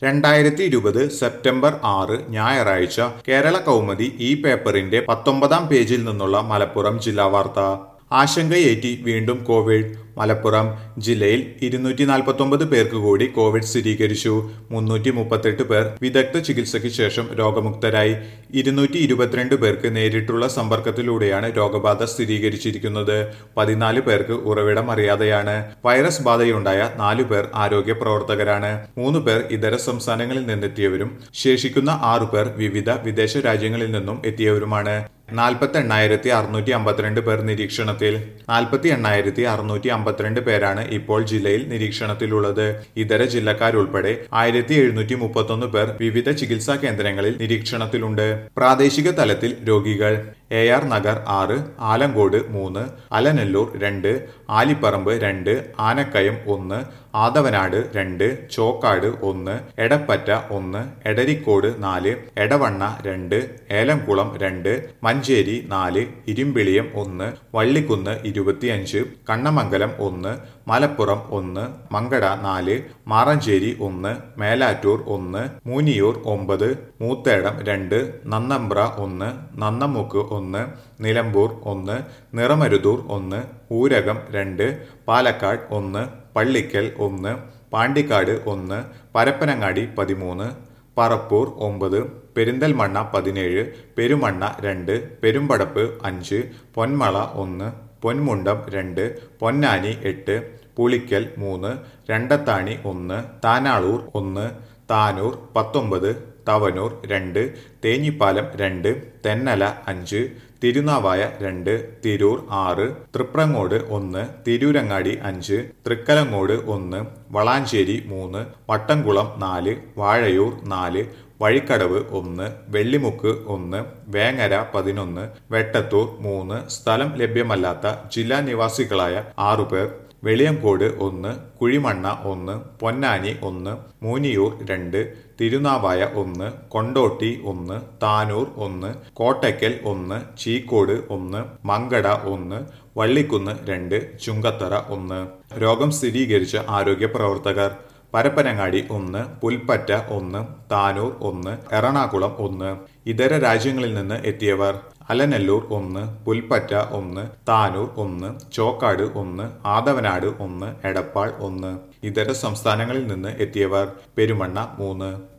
രണ്ടായിരത്തി ഇരുപത് സെപ്റ്റംബർ ആറ് ഞായറാഴ്ച കേരള കൗമുദി ഈ പേപ്പറിന്റെ പത്തൊമ്പതാം പേജിൽ നിന്നുള്ള മലപ്പുറം ജില്ലാ വാർത്ത ആശങ്കയേറ്റി വീണ്ടും കോവിഡ് മലപ്പുറം ജില്ലയിൽ ഇരുന്നൂറ്റി നാൽപ്പത്തൊമ്പത് പേർക്ക് കൂടി കോവിഡ് സ്ഥിരീകരിച്ചു മുന്നൂറ്റി മുപ്പത്തെട്ട് പേർ വിദഗ്ധ ചികിത്സയ്ക്ക് ശേഷം രോഗമുക്തരായി ഇരുന്നൂറ്റി ഇരുപത്തിരണ്ട് പേർക്ക് നേരിട്ടുള്ള സമ്പർക്കത്തിലൂടെയാണ് രോഗബാധ സ്ഥിരീകരിച്ചിരിക്കുന്നത് പതിനാല് പേർക്ക് ഉറവിടം അറിയാതെയാണ് വൈറസ് ബാധയുണ്ടായ നാലു പേർ ആരോഗ്യ പ്രവർത്തകരാണ് മൂന്ന് പേർ ഇതര സംസ്ഥാനങ്ങളിൽ നിന്നെത്തിയവരും ശേഷിക്കുന്ന ആറു പേർ വിവിധ വിദേശ രാജ്യങ്ങളിൽ നിന്നും എത്തിയവരുമാണ് നാൽപ്പത്തി എണ്ണായിരത്തി അറുന്നൂറ്റി അമ്പത്തിരണ്ട് പേർ നിരീക്ഷണത്തിൽ നാൽപ്പത്തി എണ്ണായിരത്തി അറുന്നൂറ്റി അമ്പത്തിരണ്ട് പേരാണ് ഇപ്പോൾ ജില്ലയിൽ നിരീക്ഷണത്തിലുള്ളത് ഇതര ജില്ലക്കാരുൾപ്പെടെ ആയിരത്തി എഴുന്നൂറ്റി മുപ്പത്തൊന്ന് പേർ വിവിധ ചികിത്സാ കേന്ദ്രങ്ങളിൽ നിരീക്ഷണത്തിലുണ്ട് പ്രാദേശിക തലത്തിൽ രോഗികൾ എ ആർ നഗർ ആറ് ആലങ്കോട് മൂന്ന് അലനല്ലൂർ രണ്ട് ആലിപ്പറമ്പ് രണ്ട് ആനക്കയം ഒന്ന് ആദവനാട് രണ്ട് ചോക്കാട് ഒന്ന് എടപ്പറ്റ ഒന്ന് എടരിക്കോട് നാല് എടവണ്ണ രണ്ട് ഏലംകുളം രണ്ട് മഞ്ചേരി നാല് ഇരുമ്പിളിയം ഒന്ന് വള്ളിക്കുന്ന് ഇരുപത്തിയഞ്ച് കണ്ണമംഗലം ഒന്ന് മലപ്പുറം ഒന്ന് മങ്കട നാല് മാറഞ്ചേരി ഒന്ന് മേലാറ്റൂർ ഒന്ന് മൂനിയൂർ ഒമ്പത് മൂത്തേടം രണ്ട് നന്നമ്പ്ര ഒന്ന് നന്നമുക്ക് ഒന്ന് നിലമ്പൂർ ഒന്ന് നിറമരുതൂർ ഒന്ന് ഊരകം രണ്ട് പാലക്കാട് ഒന്ന് പള്ളിക്കൽ ഒന്ന് പാണ്ടിക്കാട് ഒന്ന് പരപ്പനങ്ങാടി പതിമൂന്ന് പറപ്പൂർ ഒമ്പത് പെരിന്തൽമണ്ണ പതിനേഴ് പെരുമണ്ണ രണ്ട് പെരുമ്പടപ്പ് അഞ്ച് പൊന്മള ഒന്ന് പൊന്മുണ്ടം രണ്ട് പൊന്നാനി എട്ട് പുളിക്കൽ മൂന്ന് രണ്ടത്താണി ഒന്ന് താനാളൂർ ഒന്ന് താനൂർ പത്തൊമ്പത് തവനൂർ രണ്ട് തേഞ്ഞിപ്പാലം രണ്ട് തെന്നല അഞ്ച് തിരുനാവായ രണ്ട് തിരൂർ ആറ് തൃപ്രങ്ങോട് ഒന്ന് തിരൂരങ്ങാടി അഞ്ച് തൃക്കലങ്ങോട് ഒന്ന് വളാഞ്ചേരി മൂന്ന് വട്ടംകുളം നാല് വാഴയൂർ നാല് വഴിക്കടവ് ഒന്ന് വെള്ളിമുക്ക് ഒന്ന് വേങ്ങര പതിനൊന്ന് വെട്ടത്തൂർ മൂന്ന് സ്ഥലം ലഭ്യമല്ലാത്ത ജില്ലാ നിവാസികളായ ആറുപേർ വെളിയങ്കോട് ഒന്ന് കുഴിമണ്ണ ഒന്ന് പൊന്നാനി ഒന്ന് മൂനിയൂർ രണ്ട് തിരുനാവായ ഒന്ന് കൊണ്ടോട്ടി ഒന്ന് താനൂർ ഒന്ന് കോട്ടയ്ക്കൽ ഒന്ന് ചീക്കോട് ഒന്ന് മങ്കട ഒന്ന് വള്ളിക്കുന്ന് രണ്ട് ചുങ്കത്തറ ഒന്ന് രോഗം സ്ഥിരീകരിച്ച ആരോഗ്യ പ്രവർത്തകർ പരപ്പനങ്ങാടി ഒന്ന് പുൽപ്പറ്റ ഒന്ന് താനൂർ ഒന്ന് എറണാകുളം ഒന്ന് ഇതര രാജ്യങ്ങളിൽ നിന്ന് എത്തിയവർ അലനല്ലൂർ ഒന്ന് പുൽപ്പറ്റ ഒന്ന് താനൂർ ഒന്ന് ചോക്കാട് ഒന്ന് ആദവനാട് ഒന്ന് എടപ്പാൾ ഒന്ന് ഇതര സംസ്ഥാനങ്ങളിൽ നിന്ന് എത്തിയവർ പെരുമണ്ണ മൂന്ന്